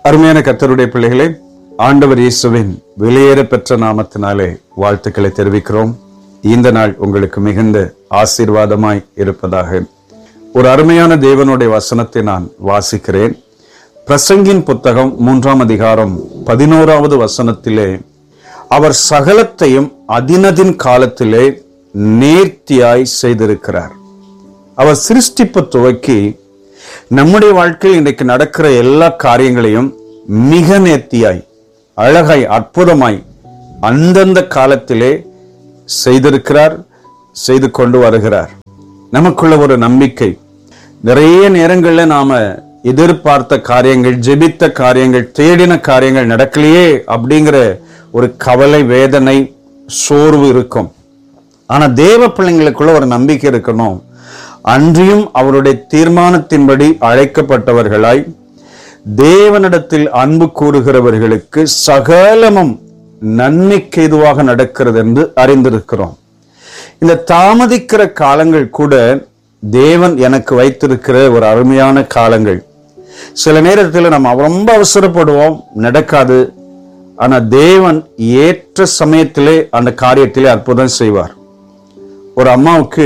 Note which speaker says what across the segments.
Speaker 1: அருமையான கர்த்தருடைய பிள்ளைகளே ஆண்டவர் இயேசுவின் வெளியேற பெற்ற நாமத்தினாலே வாழ்த்துக்களை தெரிவிக்கிறோம் இந்த நாள் உங்களுக்கு மிகுந்த ஆசீர்வாதமாய் இருப்பதாக ஒரு அருமையான தேவனுடைய வசனத்தை நான் வாசிக்கிறேன் பிரசங்கின் புத்தகம் மூன்றாம் அதிகாரம் பதினோராவது வசனத்திலே அவர் சகலத்தையும் அதினதின் காலத்திலே நேர்த்தியாய் செய்திருக்கிறார் அவர் சிருஷ்டிப்பு துவக்கி நம்முடைய வாழ்க்கையில் இன்றைக்கு நடக்கிற எல்லா காரியங்களையும் மிக நேர்த்தியாய் அழகாய் அற்புதமாய் அந்தந்த காலத்திலே செய்திருக்கிறார் செய்து கொண்டு வருகிறார் நமக்குள்ள ஒரு நம்பிக்கை நிறைய நேரங்களில் நாம எதிர்பார்த்த காரியங்கள் ஜெபித்த காரியங்கள் தேடின காரியங்கள் நடக்கலையே அப்படிங்கிற ஒரு கவலை வேதனை சோர்வு இருக்கும் ஆனா தேவ பிள்ளைங்களுக்குள்ள ஒரு நம்பிக்கை இருக்கணும் அன்றியும் அவருடைய தீர்மானத்தின்படி அழைக்கப்பட்டவர்களாய் தேவனிடத்தில் அன்பு கூறுகிறவர்களுக்கு சகலமும் நன்மைக்கு எதுவாக நடக்கிறது என்று அறிந்திருக்கிறோம் இந்த தாமதிக்கிற காலங்கள் கூட தேவன் எனக்கு வைத்திருக்கிற ஒரு அருமையான காலங்கள் சில நேரத்தில் நம்ம ரொம்ப அவசரப்படுவோம் நடக்காது ஆனா தேவன் ஏற்ற சமயத்திலே அந்த காரியத்திலே அற்புதம் செய்வார் ஒரு அம்மாவுக்கு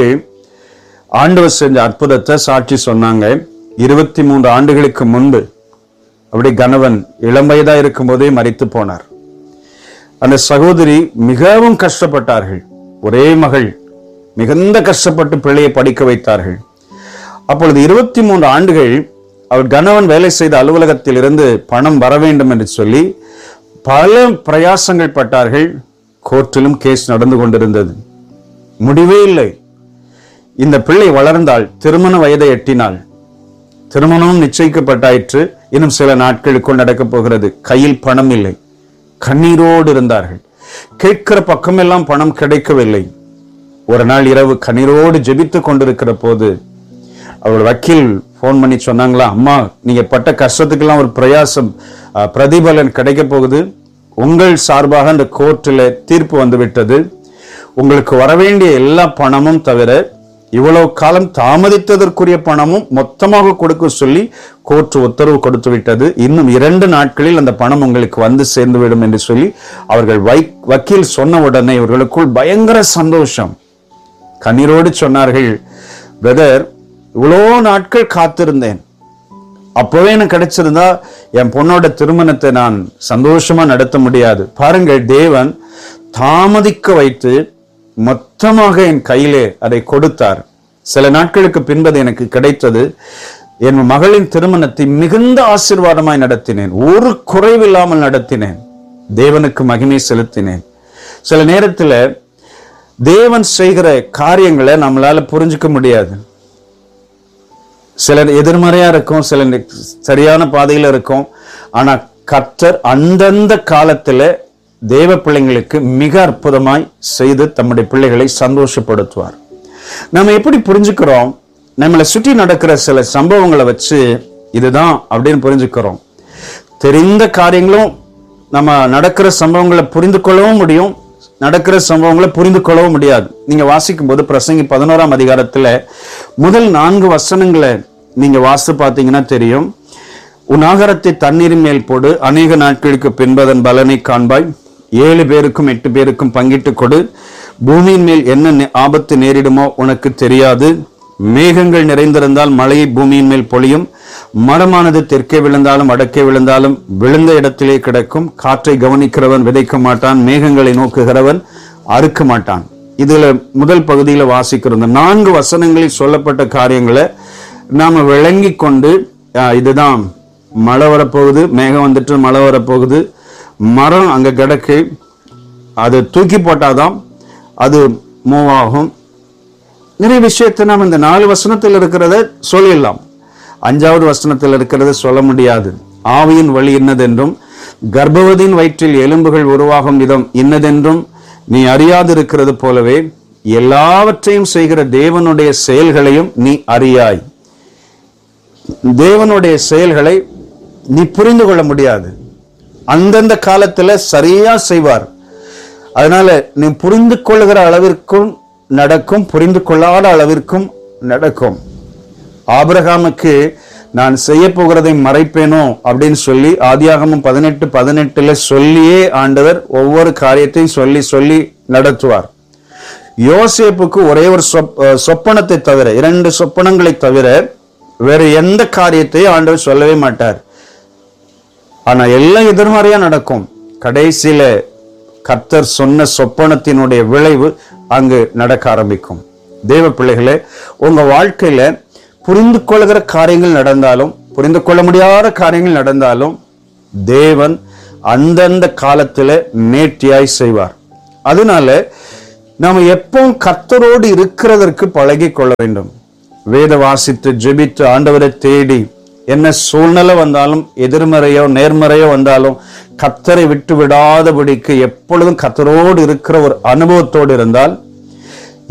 Speaker 1: ஆண்டவர் செஞ்ச அற்புதத்தை சாட்சி சொன்னாங்க இருபத்தி மூன்று ஆண்டுகளுக்கு முன்பு அப்படி கணவன் இளம் வயதா இருக்கும் போதே மறித்து போனார் அந்த சகோதரி மிகவும் கஷ்டப்பட்டார்கள் ஒரே மகள் மிகுந்த கஷ்டப்பட்டு பிள்ளையை படிக்க வைத்தார்கள் அப்பொழுது இருபத்தி மூன்று ஆண்டுகள் அவர் கணவன் வேலை செய்த அலுவலகத்தில் இருந்து பணம் வர வேண்டும் என்று சொல்லி பல பிரயாசங்கள் பட்டார்கள் கோர்ட்டிலும் கேஸ் நடந்து கொண்டிருந்தது முடிவே இல்லை இந்த பிள்ளை வளர்ந்தால் திருமண வயதை எட்டினாள் திருமணமும் நிச்சயிக்கப்பட்டாயிற்று இன்னும் சில நாட்களுக்குள் நடக்கப் போகிறது கையில் பணம் இல்லை கண்ணீரோடு இருந்தார்கள் கேட்கிற பக்கமெல்லாம் பணம் கிடைக்கவில்லை ஒரு நாள் இரவு கண்ணீரோடு ஜெபித்துக் கொண்டிருக்கிற போது அவர் வக்கீல் ஃபோன் பண்ணி சொன்னாங்களா அம்மா நீங்க பட்ட கஷ்டத்துக்கெல்லாம் ஒரு பிரயாசம் அஹ், பிரதிபலன் கிடைக்க போகுது உங்கள் சார்பாக அந்த கோர்ட்டில் தீர்ப்பு வந்து விட்டது உங்களுக்கு வரவேண்டிய எல்லா பணமும் தவிர இவ்வளவு காலம் தாமதித்ததற்குரிய பணமும் மொத்தமாக கொடுக்க சொல்லி கோர்ட் உத்தரவு கொடுத்து விட்டது இன்னும் இரண்டு நாட்களில் அந்த பணம் உங்களுக்கு வந்து சேர்ந்து விடும் என்று சொல்லி அவர்கள் வை வக்கீல் சொன்ன உடனே இவர்களுக்குள் பயங்கர சந்தோஷம் கண்ணீரோடு சொன்னார்கள் பிரதர் இவ்வளோ நாட்கள் காத்திருந்தேன் அப்பவே எனக்கு கிடைச்சிருந்தா என் பொண்ணோட திருமணத்தை நான் சந்தோஷமா நடத்த முடியாது பாருங்கள் தேவன் தாமதிக்க வைத்து மொத்தமாக என் கையிலே அதை கொடுத்தார் சில நாட்களுக்கு பின்பது எனக்கு கிடைத்தது என் மகளின் திருமணத்தை மிகுந்த ஆசீர்வாதமாய் நடத்தினேன் ஒரு குறைவில்லாமல் நடத்தினேன் தேவனுக்கு மகிமை செலுத்தினேன் சில நேரத்துல தேவன் செய்கிற காரியங்களை நம்மளால புரிஞ்சுக்க முடியாது சில எதிர்மறையா இருக்கும் சில நி- சரியான பாதையில இருக்கும் ஆனா கர்த்தர் அந்தந்த காலத்துல தேவ பிள்ளைங்களுக்கு மிக அற்புதமாய் செய்து தம்முடைய பிள்ளைகளை சந்தோஷப்படுத்துவார் நம்ம எப்படி புரிஞ்சுக்கிறோம் நம்மளை சுற்றி நடக்கிற சில சம்பவங்களை வச்சு இதுதான் அப்படின்னு புரிஞ்சுக்கிறோம் தெரிந்த காரியங்களும் நம்ம நடக்கிற சம்பவங்களை புரிந்து கொள்ளவும் முடியும் நடக்கிற சம்பவங்களை புரிந்து கொள்ளவும் முடியாது நீங்க வாசிக்கும் போது பிரசங்கி பதினோராம் அதிகாரத்துல முதல் நான்கு வசனங்களை நீங்க வாசித்து பார்த்தீங்கன்னா தெரியும் உன் ஆகாரத்தை தண்ணீரின் மேல் போடு அநேக நாட்களுக்கு பின்பதன் பலனை காண்பாய் ஏழு பேருக்கும் எட்டு பேருக்கும் பங்கிட்டு கொடு பூமியின் மேல் என்ன நே- ஆபத்து நேரிடுமோ உனக்கு தெரியாது மேகங்கள் நிறைந்திருந்தால் மழை பூமியின் மேல் பொழியும் மரமானது தெற்கே விழுந்தாலும் வடக்கே விழுந்தாலும் விழுந்த இடத்திலே கிடக்கும் காற்றை கவனிக்கிறவன் விதைக்க மாட்டான் மேகங்களை நோக்குகிறவன் அறுக்க மாட்டான் இதுல முதல் பகுதியில வாசிக்கிற இந்த நான்கு வசனங்களில் சொல்லப்பட்ட காரியங்களை நாம விளங்கி கொண்டு ஆ, இதுதான் மழை வரப்போகுது மேகம் வந்துட்டு மழை வரப்போகுது மரம் அங்க கிடக்கு அது தூக்கி போட்டாதான் அது மூவ் ஆகும் நிறைய விஷயத்தை நாம் இந்த நாலு வசனத்தில் இருக்கிறத சொல்லிடலாம் அஞ்சாவது வசனத்தில் இருக்கிறத சொல்ல முடியாது ஆவியின் வழி இன்னதென்றும் கர்ப்பவதியின் வயிற்றில் எலும்புகள் உருவாகும் விதம் இன்னதென்றும் நீ அறியாதிருக்கிறது போலவே எல்லாவற்றையும் செய்கிற தேவனுடைய செயல்களையும் நீ அறியாய் தேவனுடைய செயல்களை நீ புரிந்து கொள்ள முடியாது அந்தந்த காலத்துல சரியா செய்வார் அதனால நீ புரிந்து கொள்ளுகிற அளவிற்கும் நடக்கும் புரிந்து கொள்ளாத அளவிற்கும் நடக்கும் ஆபிரகாமுக்கு நான் செய்ய போகிறதை மறைப்பேனோ அப்படின்னு சொல்லி ஆதியாகமம் பதினெட்டு பதினெட்டுல சொல்லியே ஆண்டவர் ஒவ்வொரு காரியத்தையும் சொல்லி சொல்லி நடத்துவார் யோசேப்புக்கு ஒரே ஒரு சொப்- அஹ் சொப்பனத்தை தவிர இரண்டு சொப்பனங்களை தவிர வேற எந்த காரியத்தையும் ஆண்டவர் சொல்லவே மாட்டார் ஆனா எல்லாம் எதிர்மறையா நடக்கும் கடைசியில கர்த்தர் சொன்ன சொப்பனத்தினுடைய விளைவு அங்கு நடக்க ஆரம்பிக்கும் தேவ பிள்ளைகளே உங்க வாழ்க்கையில புரிந்து கொள்கிற காரியங்கள் நடந்தாலும் புரிந்து கொள்ள முடியாத காரியங்கள் நடந்தாலும் தேவன் அந்தந்த காலத்துல நேர்த்தியாய் செய்வார் அதனால நாம எப்பவும் கர்த்தரோடு இருக்கிறதற்கு பழகி கொள்ள வேண்டும் வேத வாசித்து ஜெபித்து ஆண்டவரை தேடி என்ன சூழ்நிலை வந்தாலும் எதிர்மறையோ நேர்மறையோ வந்தாலும் கர்த்தரை விட்டு விடாதபடிக்கு எப்பொழுதும் கர்த்தரோடு இருக்கிற ஒரு அனுபவத்தோடு இருந்தால்